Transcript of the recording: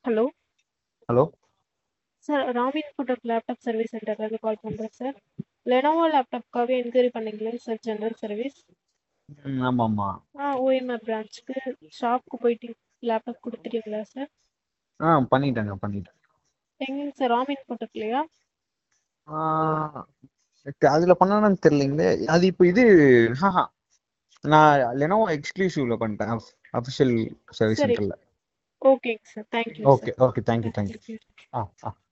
hello hello sir ராமின் ஃபோட்டோக் laptop service சென்டர்லேருந்து கால் பண்ணுறேன் சார் லெனோவோ லேப்டாப்க்காக என்கொயரி பண்ணீங்களே சார் ஜென்ரல் சர்வீஸ் ம் ஆமாம் ஆமாம் ஆ ஓஎம்ஆர் பிரான்ச்சுக்கு ஷாப்க்கு போயிட்டு லேப்டாப் கொடுத்துட்டீங்களா சார் ஆ பண்ணிட்டேங்க பண்ணிட்டேன் எங்கேங்க சார் ராமின் ஃபோட்டோக்லையா அதில் பண்ணணும்னு தெரியலைங்களே அது இப்போ இது ஆஹா நான் லெனோவோ எக்ஸ்க்ளூசிவ்ல பண்ணிட்டேன் அஃபிஷியல் சர்வீஸ் சரி சென்டரில் ஓகேங்க sir thank you okay okay thank you thank you ஆ ஆ